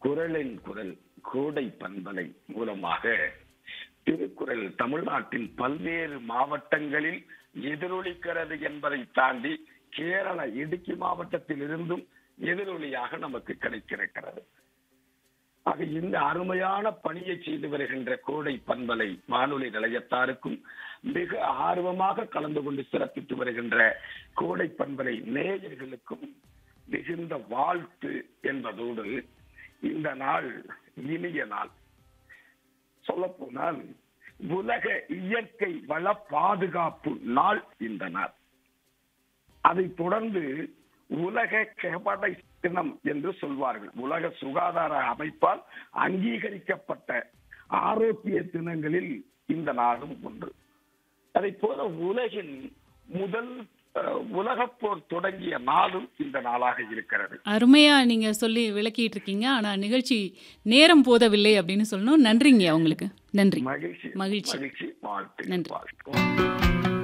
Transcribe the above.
குரலின் குரல் கோடை பண்பலை மூலமாக திருக்குறள் தமிழ்நாட்டின் பல்வேறு மாவட்டங்களில் எதிரொலிக்கிறது என்பதை தாண்டி கேரள இடுக்கி மாவட்டத்தில் இருந்தும் எதிரொலியாக நமக்கு கிடைக்கிறது ஆக இந்த அருமையான பணியை செய்து வருகின்ற கோடை பண்பலை வானொலி நிலையத்தாருக்கும் மிக ஆர்வமாக கலந்து கொண்டு சிறப்பித்து வருகின்ற கோடை பண்பலை நேயர்களுக்கும் மிகுந்த வாழ்த்து என்பதோடு இந்த நாள் இனிய நாள் சொல்ல போனால் உலக இயற்கை வள பாதுகாப்பு நாள் இந்த நாள் அதை தொடர்ந்து உலக கெபடை தினம் என்று சொல்வார்கள் உலக சுகாதார அமைப்பால் அங்கீகரிக்கப்பட்ட ஆரோக்கிய தினங்களில் இந்த நாளும் ஒன்று அதை போல உலகின் முதல் உலகப் போர் தொடங்கிய நாளும் இந்த நாளாக இருக்கிறது அருமையா நீங்க சொல்லி விளக்கிட்டு இருக்கீங்க ஆனா நிகழ்ச்சி நேரம் போதவில்லை அப்படின்னு சொல்லணும் நன்றிங்க உங்களுக்கு நன்றி மகிழ்ச்சி மகிழ்ச்சி. மகிழ்ச்சி வாழ்த்து நன்றி. வாழ்த்து